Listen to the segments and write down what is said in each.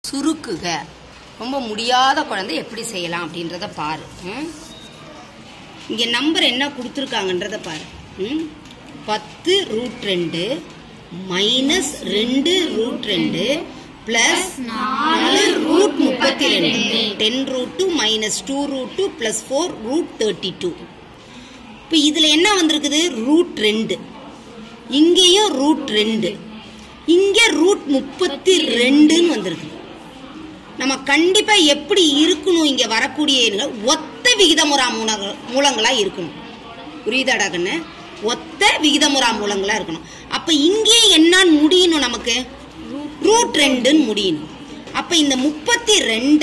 சுருக்குக ரொம்ப முடியாத குழந்தை எப்படி செய்யலாம் அப்படின்றத பாரு ம்? இங்க நம்பர் என்ன கொடுத்துருக்காங்கன்றத பாரு ம்? பத்து ரூட் ரெண்டு மைனஸ் ரெண்டு ரூட் ரெண்டு பிளஸ் நாலு ரூட் முப்பத்தி ரெண்டு ten root two minus two root two plus four root thirty two இப்போ இதில் என்ன வந்திருக்குது ரூட் ரெண்டு இங்கேயும் ரூட் ரெண்டு இங்கே ரூட் முப்பத்தி ரெண்டுன்னு வந்திருக்கு நம்ம கண்டிப்பா எப்படி இருக்கணும் இங்க வரக்கூடிய எண்கள் ஒத்த விகிதமுறா மூலங்கள் மூலங்களா இருக்கணும் புரியுதாடா கண்ணு ஒத்த விகிதமுறா மூலங்களா இருக்கணும் அப்ப இங்கே என்னன்னு முடியணும் நமக்கு ரூட் ரெண்டுன்னு முடியணும் அப்ப இந்த முப்பத்தி ரெண்ட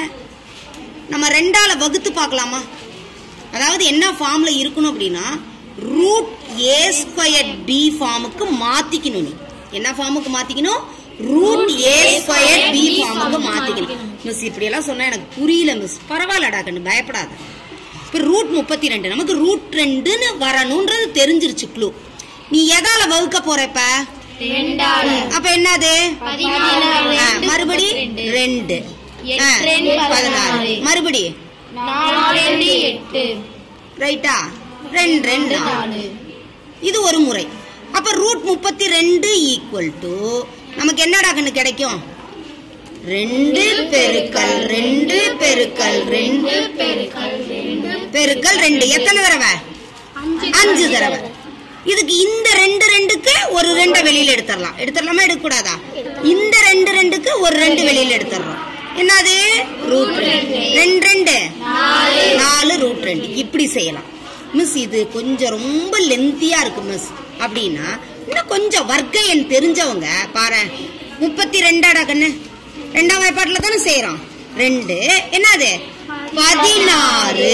நம்ம ரெண்டால வகுத்து பார்க்கலாமா அதாவது என்ன ஃபார்ம்ல இருக்கணும் அப்படின்னா ரூட் ஏ ஸ்கொயர் பி ஃபார்முக்கு மாத்திக்கணும் நீ என்ன ஃபார்முக்கு மாத்திக்கணும் ரூட் ஏ ஸ்கொயர் பி ஃபார்முக்கு மாத்திக்கணும் மிஸ் இப்படி எல்லாம் சொன்னா எனக்கு புரியல மிஸ் பரவாயில்லடா கண்ணு பயப்படாத இப்ப ரூட் முப்பத்தி ரெண்டு நமக்கு ரூட் ரெண்டுன்னு வரணும்ன்றது தெரிஞ்சிருச்சு க்ளூ நீ எதால வகுக்க போற இப்ப ரெண்டால அப்ப என்னது பதினாலு, ஆ, ரெண்டு, மறுபடி முப்பத்தி ரெண்டு ஆ, எட்டு, ரெண்டு, பதினாறு பதினாறு. மறுபடி நாலு ரெண்டு எட்டு ரைட்டா ரெண்டு ரெண்டு நாலு நாலு இது ஒரு முறை அப்ப ரூட் முப்பத்தி ரெண்டு ஈக்குவல் டு நமக்கு என்னடா கண்ணு கிடைக்கும் ரெண்டு பெருக்கல் ரெண்டு பெருக்கல் ரெண்டு பெருக்கல் ரெண்டு பெருக்கல் ரெண்டு எத்தனை தடவை அஞ்சு தடவை இதுக்கு இந்த ரெண்டு ரெண்டுக்கு ஒரு ரெண்டை வெளியில எடுத்துடலாம் எடுத்துடலாமா எடுக்க கூடாதா இந்த ரெண்டு ரெண்டுக்கு ஒரு ரெண்டு வெளியில எடுத்துடுறோம் என்னது ரூட் ரெண்டு ரெண்டு ரெண்டு நாலு ரூட் ரெண்டு இப்படி செய்யலாம் மிஸ் இது கொஞ்சம் ரொம்ப லென்த்தியா இருக்கு மிஸ் அப்படின்னா இன்னும் கொஞ்சம் வர்க்க எண் தெரிஞ்சவங்க பாரு முப்பத்தி ரெண்டாடா கண்ணு ரெண்டாம் வாய்ப்பாட்டுல தானே செய்யறோம் ரெண்டு என்னது பதினாறு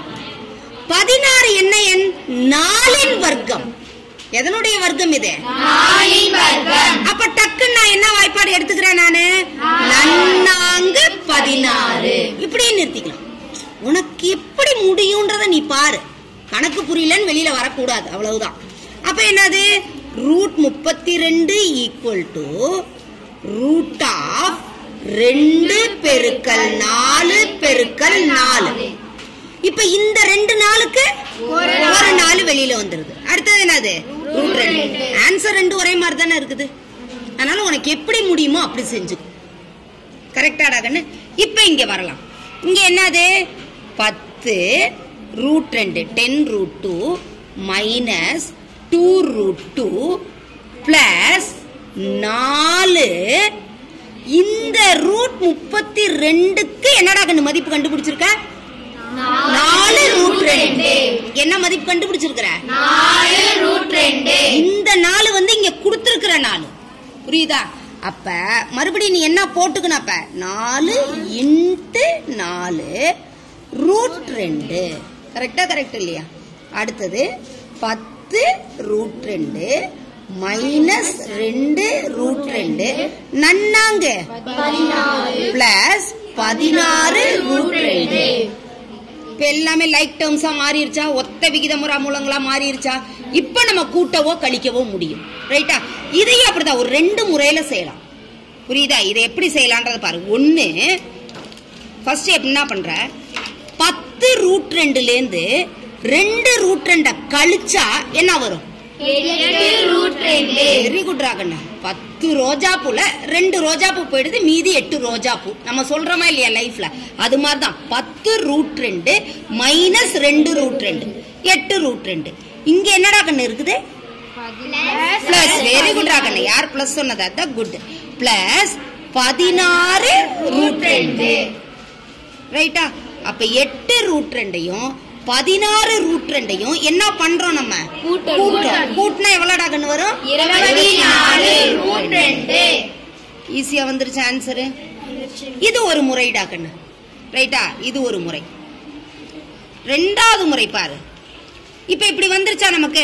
பதினாறு என்ன எண் நாலின் வர்க்கம் எதனுடைய வர்க்கம் இது நாலின் வர்க்கம் அப்ப டக்குன்னு நான் என்ன வாய்ப்பாடு எடுத்துக்கிறேன் நானு நன்னாங்கு பதினாறு இப்படியே நிறுத்திக்கலாம் உனக்கு எப்படி முடியும்ன்றத நீ பாரு கணக்கு புரியலன்னு வெளியில வரக்கூடாது அவ்வளவுதான் அப்ப என்னது ரூட் முப்பத்தி ரெண்டு ஈக்குவல் டு ரூட் ஆஃப் ரெண்டு பெருக்கல் நாலு பெருக்கல் நாலு இப்ப இந்த ரெண்டு நாளுக்கு ஒரு நாலு வெளியில வந்துருது அடுத்தது என்னது ரூட் ரெண்டு ஆன்சர் ரெண்டு ஒரே மாதிரி தானே இருக்குது அதனால உனக்கு எப்படி முடியுமோ அப்படி செஞ்சுக்கோ கரெக்டாடா கண்ணு இப்ப இங்க வரலாம் இங்க என்னது பத்து ரூட் ரெண்டு ten root two minus two root two plus நாலு இந்த ரூட் முப்பத்தி ரெண்டுக்கு என்னடா கண்ணு மதிப்பு கண்டுபிடிச்சிருக்க நாலு ரூட் ரெண்டு என்ன மதிப்பு கண்டுபிடிச்சிருக்கிற நாலு ரூட் ரெண்டு இந்த நாலு வந்து இங்க கொடுத்திருக்கிற நாலு புரியுதா அப்ப மறுபடியும் நீ என்ன போட்டுக்கணும் அப்ப நாலு இன்ட்டு நாலு ரூட் ரெண்டு கரெக்டா கரெக்ட் இல்லையா அடுத்தது பத்து ரூட் ரெண்டு மைனஸ் ரெண்டு ரூட் ரெண்டு நன்னாங்க பிளஸ் பதினாறு ரூட் ரெண்டு இப்ப எல்லாமே லைக் டேர்ம்ஸா மாறிடுச்சா ஒத்த விகிதமுறா மூலங்களா மாறிடுச்சா இப்ப நம்ம கூட்டவோ கழிக்கவோ முடியும் ரைட்டா இதையும் அப்படிதான் ஒரு ரெண்டு முறையில செய்யலாம் புரியுதா இதை எப்படி செய்யலான்றத பாரு ஒண்ணு ஃபர்ஸ்ட் என்ன பண்ற பத்து ரூட் ரெண்டுல இருந்து ரெண்டு ரூட் ரெண்ட கழிச்சா என்ன வரும் எட்டு ரூட் ரெண்டு வெரி குட் ராகண்ணா பத்து ரோஜா பூல ரெண்டு ரோஜா பூ போயிடுது மீதி எட்டு ரோஜா பூ நம்ம சொல்றோமா இல்லையா லைஃப்ல அது மாதிரி தான் பத்து ரூட் ரெண்டு மைனஸ் ரெண்டு ரூட் ரெண்டு எட்டு ரூட் ரெண்டு இங்க என்னடா கண்ணு இருக்குது பிளஸ் வெரி குட் ராகண்ணா யார் பிளஸ் சொன்னது அதான் குட் பிளஸ் பதினாறு ரூட் ரெண்டு ரைட்டா அப்ப எட்டு ரூட் ரெண்டையும் பதினாறு ரூட் ரெண்டையும் என்ன பண்றோம் நம்ம கூட்டணும். கூட்டுறோம் கூட்டினா எவ்வளோடா கண்ணு வரும் இருபத்தி நாலு ரூட் ரெண்டு ஈஸியா வந்துருச்சு ஆன்சரு இது ஒரு முறைடா கண்ணு ரைட்டா இது ஒரு முறை ரெண்டாவது முறை பாரு இப்ப இப்படி வந்துருச்சா நமக்கு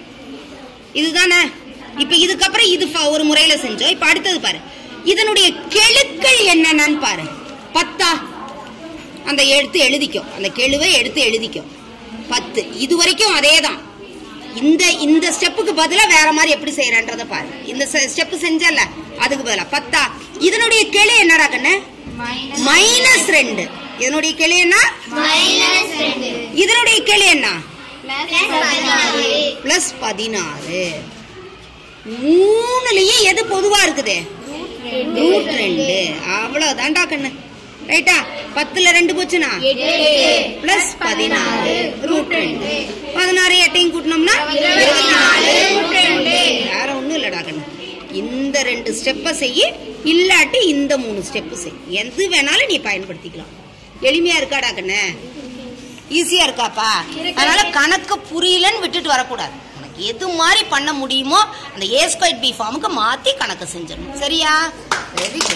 இதுதானே இப்ப இதுக்கப்புறம் இது ஃப- ஒரு முறையில செஞ்சோம் இப்ப அடுத்தது பாரு இதனுடைய கெழுக்கள் என்னென்னு பாரு பத்தா அந்த எடுத்து எழுதிக்கோ அந்த கெழுவை எடுத்து எழுதிக்கோ பத்து இது வரைக்கும் அதே தான் இந்த இந்த ஸ்டெப்புக்கு பதிலா வேற மாதிரி எப்படி செய்யறன்றத பாரு இந்த ஸ்டெப் செஞ்சல அதுக்கு பதிலா பத்தா இதனுடைய கிளை என்னடா கண்ணு மைனஸ் ரெண்டு இதனுடைய கிளை என்ன மைனஸ் ரெண்டு இதனுடைய கிளை என்ன பிளஸ் பதினாறு பிளஸ் பதினாறு மூணுலயும் எது பொதுவா இருக்குது ரூட் ரெண்டு அவ்வளவுதான்டா கண்ணு ரைட்டா பத்துல ரெண்டு போச்சுனா எட்டு பிளஸ் பதினாறு ரூட் ரெண்டு பதினாறு எட்டையும் கூட்டினோம்னா இருபத்தி நாலு ரூட் ரெண்டு வேற ஒண்ணும் இல்லடா கண்ணு இந்த ரெண்டு ஸ்டெப்பை செய்ய இல்லாட்டி இந்த மூணு ஸ்டெப்பு செய் எது வேணாலும் நீ பயன்படுத்திக்கலாம் எளிமையா இருக்காடா கண்ணு ஈஸியா இருக்காப்பா அதனால கணக்கு புரியலன்னு விட்டுட்டு வரக்கூடாது உனக்கு எது மாதிரி பண்ண முடியுமோ அந்த ஏ ஸ்கொயர் பி ஃபார்முக்கு மாத்தி கணக்கு செஞ்சிடணும் சரியா வெரி குட்